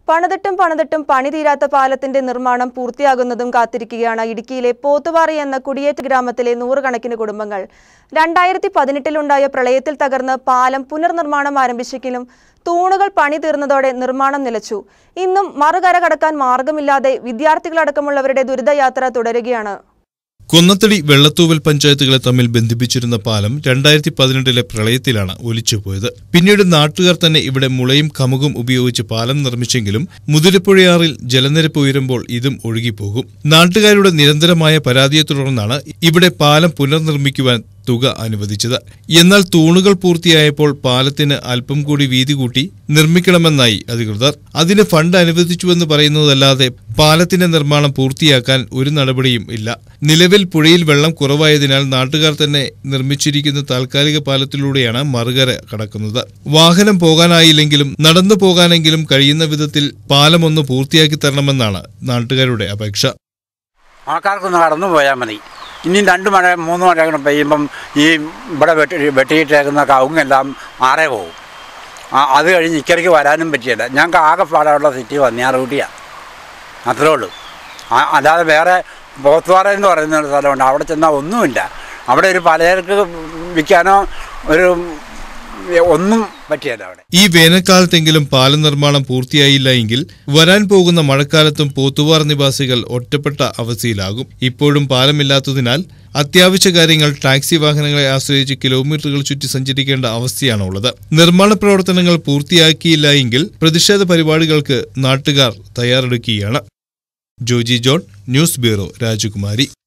പണിതിട്ടും പണിതിട്ടും പണി തീരാത്ത പാലത്തിന്റെ നിർമ്മാണം പൂർത്തിയാകുന്നതും കാത്തിരിക്കുകയാണ് ഇടുക്കിയിലെ പോത്തുവാറി എന്ന കുടിയേറ്റ ഗ്രാമത്തിലെ നൂറുകണക്കിന് കുടുംബങ്ങൾ രണ്ടായിരത്തി പതിനെട്ടിലുണ്ടായ പ്രളയത്തിൽ തകർന്ന് പാലം പുനർനിർമ്മാണം ആരംഭിച്ചെങ്കിലും തൂണുകൾ പണി തീർന്നതോടെ നിർമ്മാണം നിലച്ചു ഇന്നും മറുകര കടക്കാൻ മാർഗമില്ലാതെ വിദ്യാർത്ഥികളടക്കമുള്ളവരുടെ ദുരിതയാത്ര തുടരുകയാണ് കുന്നത്തടി വെള്ളത്തൂവൽ പഞ്ചായത്തുകളെ തമ്മിൽ ബന്ധിപ്പിച്ചിരുന്ന പാലം രണ്ടായിരത്തി പതിനെട്ടിലെ പ്രളയത്തിലാണ് ഒലിച്ചുപോയത് പിന്നീട് നാട്ടുകാർ തന്നെ ഇവിടെ മുളയും കമുകും ഉപയോഗിച്ച് പാലം നിർമ്മിച്ചെങ്കിലും മുതിരപ്പുഴയാറിൽ ജലനിരപ്പ് ഉയരുമ്പോൾ ഇതും ഒഴുകിപ്പോകും നാട്ടുകാരുടെ നിരന്തരമായ പരാതിയെ തുടർന്നാണ് ഇവിടെ പാലം പുനർനിർമ്മിക്കുവാൻ തുക അനുവദിച്ചത് എന്നാൽ തൂണുകൾ പൂർത്തിയായപ്പോൾ പാലത്തിന് അല്പം കൂടി വീതി കൂട്ടി നിർമ്മിക്കണമെന്നായി അധികൃതർ അതിന് ഫണ്ട് അനുവദിച്ചുവെന്ന് പറയുന്നതല്ലാതെ പാലത്തിന്റെ നിർമ്മാണം പൂർത്തിയാക്കാൻ ഒരു നടപടിയും ഇല്ല നിലവിൽ പുഴയിൽ വെള്ളം കുറവായതിനാൽ നാട്ടുകാർ തന്നെ നിർമ്മിച്ചിരിക്കുന്ന താൽക്കാലിക പാലത്തിലൂടെയാണ് മറുകര കടക്കുന്നത് വാഹനം പോകാനായില്ലെങ്കിലും നടന്നു പോകാനെങ്കിലും കഴിയുന്ന വിധത്തിൽ പാലം ഒന്ന് പൂർത്തിയാക്കി തരണമെന്നാണ് നാട്ടുകാരുടെ അപേക്ഷ ആൾക്കാർക്കൊന്ന് കടന്നു പോയാൽ മതി ഇനിയും രണ്ട് മഴ മൂന്ന് മഴ കൂടെ പെയ്യുമ്പം ഈ ഇവിടെ വെട്ടി വെട്ടിയിട്ടേക്കുന്ന കവുങ്ങെല്ലാം ആറേ പോകും ആ അത് കഴിഞ്ഞ് ഇക്കരയ്ക്ക് വരാനും പറ്റിയില്ല ഞങ്ങൾക്ക് ആകെ പാടാനുള്ള സിറ്റി വന്നിയാറൂട്ടിയാണ് അത്രേ ഉള്ളൂ ആ- അല്ലാതെ വേറെ പോത്തുപാറ എന്ന് പറയുന്ന ഒരു സ്ഥലമുണ്ട് അവിടെ ചെന്നാൽ ഒന്നുമില്ല അവിടെ ഒരു പലചരക്ക് വിൽക്കാനോ ഒരു ഒന്നും പറ്റിയല്ല അവിടെ ഈ വേനൽക്കാലത്തെങ്കിലും പാലം നിർമ്മാണം പൂർത്തിയായില്ല എങ്കിൽ വരാൻ പോകുന്ന മഴക്കാലത്തും പോത്തുവാർ നിവാസികൾ ഒറ്റപ്പെട്ട അവസ്ഥയിലാകും ഇപ്പോഴും പാലമില്ലാത്തതിനാൽ അത്യാവശ്യ കാര്യങ്ങൾ ടാക്സി വാഹനങ്ങളെ ആശ്രയിച്ച് കിലോമീറ്ററുകൾ ചുറ്റി സഞ്ചരിക്കേണ്ട അവസ്ഥയാണ് ഉള്ളത് നിർമ്മാണ പ്രവർത്തനങ്ങൾ പൂർത്തിയാക്കിയില്ല എങ്കിൽ പ്രതിഷേധ പരിപാടികൾക്ക് നാട്ടുകാർ തയ്യാറെടുക്കുകയാണ് ജോജി ജോൺ ന്യൂസ് ബ്യൂറോ രാജകുമാരി